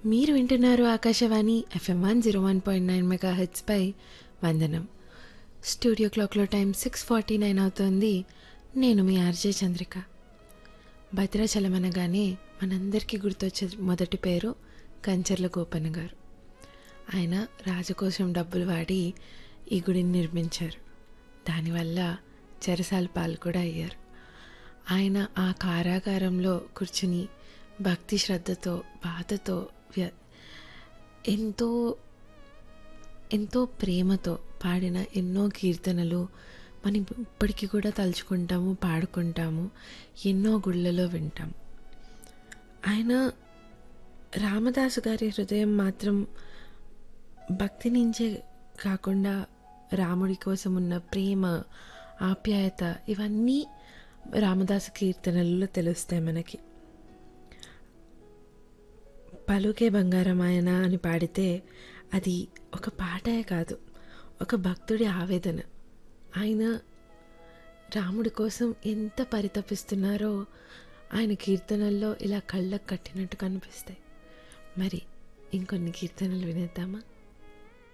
మీరు వింటున్నారు Akashvani F M one zero one point nine mega హెచ్పై వందనం స్టూడియో క్లాక్లో టైం సిక్స్ ఫార్టీ నైన్ అవుతోంది నేను మీ ఆర్జే చంద్రిక భద్రాచలం అనగానే మనందరికీ గుర్తొచ్చే మొదటి పేరు కంచర్ల గోపన్న గారు ఆయన రాజు కోసం డబ్బులు వాడి ఈ గుడిని నిర్మించారు దానివల్ల చెరసాల పాలు కూడా అయ్యారు ఆయన ఆ కారాగారంలో కూర్చుని భక్తి శ్రద్ధతో బాధతో వ్య ఎంతో ఎంతో ప్రేమతో పాడిన ఎన్నో కీర్తనలు మనం ఇప్పటికీ కూడా తలుచుకుంటాము పాడుకుంటాము ఎన్నో గుళ్ళలో వింటాం ఆయన రామదాసు గారి హృదయం మాత్రం భక్తి నుంచే కాకుండా రాముడి కోసం ఉన్న ప్రేమ ఆప్యాయత ఇవన్నీ రామదాసు కీర్తనలలో తెలుస్తాయి మనకి పలుకే బంగారమాయన అని పాడితే అది ఒక పాటే కాదు ఒక భక్తుడి ఆవేదన ఆయన రాముడి కోసం ఎంత పరితపిస్తున్నారో ఆయన కీర్తనల్లో ఇలా కళ్ళకు కట్టినట్టు కనిపిస్తాయి మరి ఇంకొన్ని కీర్తనలు వినేద్దామా